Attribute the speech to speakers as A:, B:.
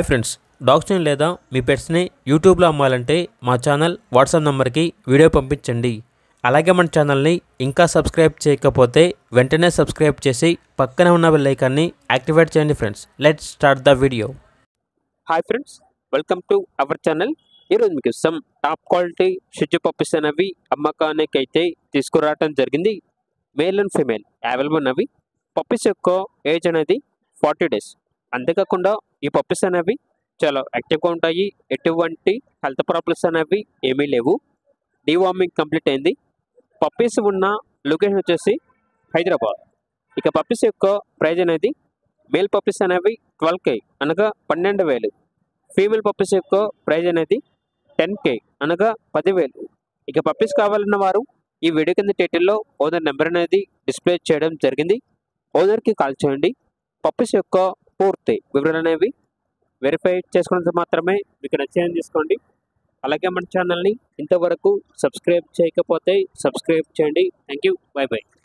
A: friends డాగ్స్ని లేదా మీ పెట్స్ని యూట్యూబ్లో అమ్మాలంటే మా ఛానల్ వాట్సాప్ నెంబర్కి వీడియో పంపించండి అలాగే మన ఛానల్ని ఇంకా సబ్స్క్రైబ్ చేయకపోతే వెంటనే సబ్స్క్రైబ్ చేసి పక్కన ఉన్న బెల్ ఐకాన్ని యాక్టివేట్ చేయండి friends let's start the video hi friends welcome to our channel ఈరోజు మీకు సమ్ టాప్ క్వాలిటీ షిజ్జు పప్పీస్ అనేవి అమ్మకానికి అయితే తీసుకురావడం జరిగింది మేల్ అండ్ ఫీమేల్ అవైలబుల్ ఉన్నవి పప్పీస్ యొక్క ఏజ్ అనేది ఫార్టీ డేస్ అంతేకాకుండా ఈ పప్పీస్ అనేవి చాలా యాక్టివ్గా ఉంటాయి ఎటువంటి హెల్త్ ప్రాబ్లమ్స్ అనేవి ఏమీ లేవు డీవార్మింగ్ కంప్లీట్ అయింది పప్పీస్ ఉన్న లొకేషన్ వచ్చేసి హైదరాబాద్ ఇక పప్పీస్ యొక్క ప్రైజ్ అనేది మేల్ పప్పీస్ అనేవి ట్వెల్వ్ కే అనగా పన్నెండు వేలు ఫీమేల్ పప్పీస్ యొక్క ప్రైజ్ అనేది టెన్ కే అనగా పదివేలు ఇక పప్పీస్ కావాలన్న వారు ఈ వీడియో కింద టైటిల్లో ఓనర్ నెంబర్ అనేది డిస్ప్లే చేయడం జరిగింది ఓనర్కి కాల్ చేయండి పప్పీస్ యొక్క పూర్తి వివరాలు అనేవి వెరిఫై చేసుకున్నంత మాత్రమే మీకు నచ్చేయని తీసుకోండి అలాగే మన ఛానల్ని ఇంతవరకు సబ్స్క్రైబ్ చేయకపోతే సబ్స్క్రైబ్ చేయండి థ్యాంక్ యూ బై బై